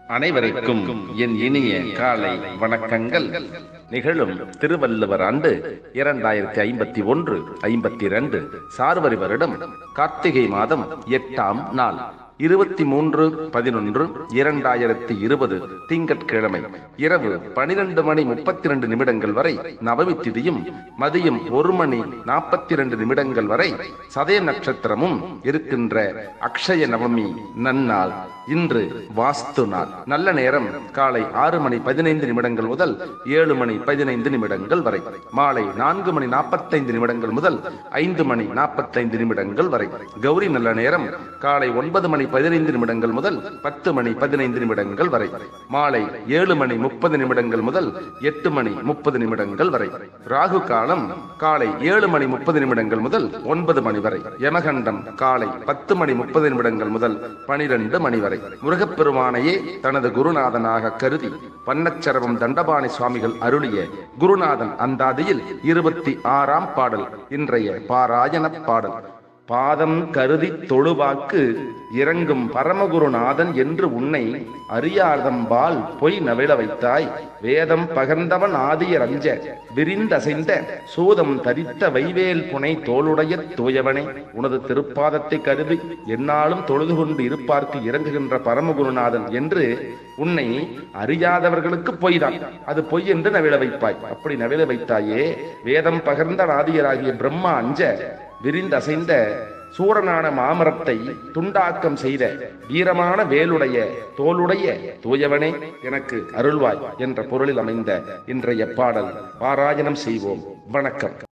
அனைவருக்கும் என் இனிய காலை வணக்கங்கள் நிகழும் திருவள்ளுவர் ஆண்டு இரண்டாயிரத்தி ஐம்பத்தி ஒன்று ஐம்பத்தி இரண்டு சார்வரி வருடம் கார்த்திகை மாதம் எட்டாம் நாள் இருபத்தி மூன்று பதினொன்று இரண்டாயிரத்தி இருபது திங்கட்கிழமை இரவு பனிரெண்டு மணி முப்பத்தி ரெண்டு நிமிடங்கள் வரை நவமி திதியும் மதியம் ஒரு மணி நாற்பத்தி ரெண்டு நிமிடங்கள் வரை சதய நட்சத்திரமும் இருக்கின்ற அக்ஷய நவமி நன்னாள் இன்று வாஸ்து நாள் நல்ல நேரம் காலை ஆறு மணி பதினைந்து நிமிடங்கள் முதல் ஏழு மணி பதினைந்து நிமிடங்கள் வரை மாலை நான்கு மணி நாற்பத்தைந்து நிமிடங்கள் முதல் ஐந்து மணி நாற்பத்தைந்து நிமிடங்கள் வரை கௌரி நல்ல நேரம் காலை ஒன்பது மணி பதினைந்து நிமிடங்கள் முதல் பத்து மணி பதினைந்து நிமிடங்கள் வரை மாலை ஏழு மணி முப்பது நிமிடங்கள் முதல் எட்டு மணி முப்பது நிமிடங்கள் வரை ராகு காலம் காலை ஏழு மணி முப்பது நிமிடங்கள் முதல் ஒன்பது மணி வரை யமகண்டம் காலை பத்து மணி முப்பது நிமிடங்கள் முதல் பனிரெண்டு மணி வரை முருகப்பெருமானையே தனது குருநாதனாக கருதி பன்னச்சரவம் தண்டபாணி சுவாமிகள் அருளிய குருநாதன் அந்தாதியில் இருபத்தி ஆறாம் பாடல் இன்றைய பாராயண பாடல் பாதம் கருதி தொழுவாக்கு இறங்கும் பரமகுருநாதன் என்று உன்னை அறியாதம்பால் பொய் நவிழ வைத்தாய் வேதம் பகர்ந்தவன் ஆதியர் அஞ்ச விரிந்தசைந்த சூதம் தரித்த வைவேல் புனை தோளுடைய தூயவனே உனது திருப்பாதத்தை கருதி என்னாலும் தொழுது கொண்டு இருப்பார்க்கு இறங்குகின்ற பரமகுருநாதன் என்று உன்னை அறியாதவர்களுக்கு பொய்தான் அது பொய் என்று நவிழ வைப்பாய் அப்படி நவிழ வைத்தாயே வேதம் பகர்ந்த ஆதியராகிய பிரம்மா அஞ்ச விரிந்தசைந்த சூரனான மாமரத்தை துண்டாக்கம் செய்த வீரமான வேலுடைய தோளுடைய தூயவனே எனக்கு அருள்வாய் என்ற பொருளில் அமைந்த இன்றைய பாடல் பாராயணம் செய்வோம் வணக்கம்